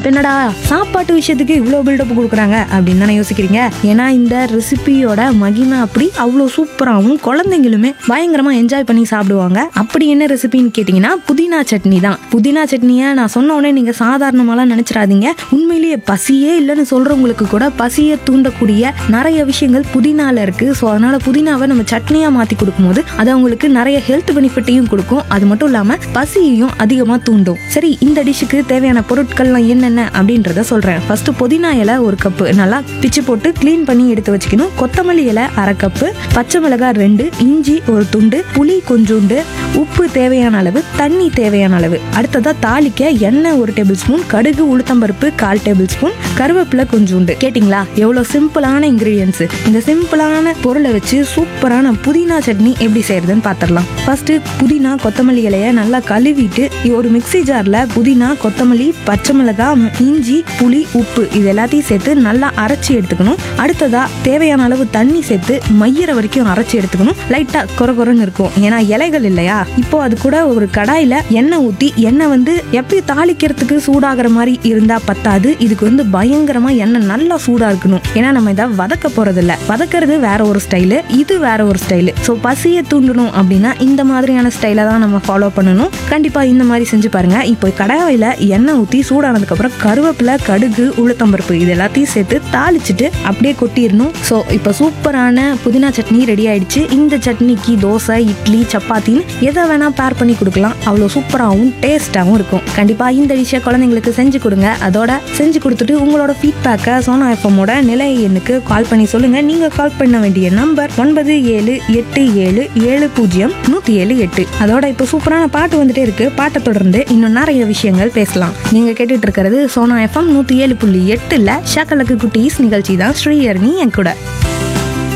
இப்போ என்னடா சாப்பாட்டு விஷயத்துக்கு இவ்வளோ பில்டப் கொடுக்குறாங்க அப்படின்னு தானே யோசிக்கிறீங்க ஏன்னா இந்த ரெசிபியோட மகிமை அப்படி அவ்வளோ சூப்பராகவும் குழந்தைங்களுமே பயங்கரமாக என்ஜாய் பண்ணி சாப்பிடுவாங்க அப்படி என்ன ரெசிபின்னு கேட்டிங்கன்னா புதினா சட்னி தான் புதினா சட்னியை நான் சொன்ன உடனே நீங்கள் சாதாரணமாலாம் நினச்சிடாதீங்க உண்மையிலேயே பசியே இல்லைன்னு சொல்கிறவங்களுக்கு கூட பசியை தூண்டக்கூடிய நிறைய விஷயங்கள் புதினால இருக்கு ஸோ அதனால புதினாவை நம்ம சட்னியாக மாற்றி கொடுக்கும்போது அது அவங்களுக்கு நிறைய ஹெல்த் பெனிஃபிட்டையும் கொடுக்கும் அது மட்டும் இல்லாமல் பசியையும் அதிகமாக தூண்டும் சரி இந்த டிஷ்ஷுக்கு தேவையான பொருட்கள்லாம் என்னென்ன அப்படின்றத சொல்கிறேன் ஃபர்ஸ்ட் புதினா இலை ஒரு கப்பு நல்லா பிச்சு போட்டு க்ளீன் பண்ணி எடுத்து வச்சுக்கணும் கொத்தமல்லி இலை அரை கப்பு பச்சை மிளகாய் ரெண்டு இஞ்சி ஒரு துண்டு புளி கொஞ்சோண்டு உப்பு தேவையான அளவு தண்ணி தேவையான அளவு அடுத்ததா தாளிக்க எண்ணெய் ஒரு டேபிள் ஸ்பூன் கடுகு உளுத்தம்பருப்பு கால் டேபிள் ஸ்பூன் கருவேப்பிலை கொஞ்சோண்டு கேட்டிங்களா எவ்வளோ சிம்பிளான இன்கிரீடியன்ஸ் இந்த சிம்பிளான பொருளை வச்சு சூப்பரான புதினா சட்னி எப்படி செய்யறதுன்னு பார்த்துடலாம் ஃபர்ஸ்ட் புதினா கொத்தமல்லி இலையை நல்லா கழுவிட்டு ஒரு மிக்ஸி ஜார்ல புதினா கொத்தமல்லி பச்சை மிளகாய் இஞ்சி புளி உப்பு இது எல்லாத்தையும் சேர்த்து நல்லா அரைச்சி எடுத்துக்கணும் அடுத்ததா தேவையான அளவு தண்ணி சேர்த்து மையிற வரைக்கும் அரைச்சி எடுத்துக்கணும் லைட்டா கொர கொரன்னு இருக்கும் ஏன்னா இலைகள் இல்லையா இப்போ அது கூட ஒரு கடாயில எண்ணெய் ஊத்தி எண்ணெய் வந்து எப்பயும் தாளிக்கிறதுக்கு சூடாகிற மாதிரி இருந்தா பத்தாது இதுக்கு வந்து பயங்கரமா எண்ணெய் நல்லா சூடா இருக்கணும் ஏன்னா நம்ம இதை வதக்க போறது இல்ல வதக்கிறது வேற ஒரு ஸ்டைலு இது வேற ஒரு ஸ்டைலு ஸோ பசியை தூண்டணும் அப்படின்னா இந்த மாதிரியான ஸ்டைலை தான் நம்ம ஃபாலோ பண்ணணும் கண்டிப்பா இந்த மாதிரி செஞ்சு பாருங்க இப்போ கடாயில எண்ணெய் ஊத்தி சூடானதுக்கு அப்புறம் கருவேப்பிலை கடுகு உளுத்தம்பருப்பு இது எல்லாத்தையும் சேர்த்து தாளிச்சிட்டு அப்படியே கொட்டிடணும் ஸோ இப்போ சூப்பரான புதினா சட்னி ரெடி ஆயிடுச்சு இந்த சட்னிக்கு தோசை இட்லி சப்பாத்தின்னு எதை வேணா பேர் பண்ணி கொடுக்கலாம் அவ்வளோ சூப்பராகவும் டேஸ்டாகவும் இருக்கும் கண்டிப்பா இந்த டிஷ்ஷை குழந்தைங்களுக்கு செஞ்சு கொடுங்க அதோட செஞ்சு கொடுத்துட்டு உங்களோட ஃபீட்பேக்கை சோனா எஃப்எம்மோட நிலை எண்ணுக்கு கால் பண்ணி சொல்லுங்க நீங்க கால் பண்ண வேண்டிய நம்பர் ஒன்பது ஏழு எட்டு ஏழு ஏழு பூஜ்ஜியம் நூத்தி ஏழு எட்டு அதோட இப்போ சூப்பரான பாட்டு வந்துட்டே இருக்கு பாட்டை தொடர்ந்து இன்னும் நிறைய விஷயங்கள் பேசலாம் நீங்க கேட்டுட்டு இருக்கிறது சோனா எஃப்எம் நூத்தி ஏழு புள்ளி எட்டுல ஷக்கலக்கு குட்டீஸ் நிகழ்ச்சி தான் ஸ்ரீயர்னி என் கூட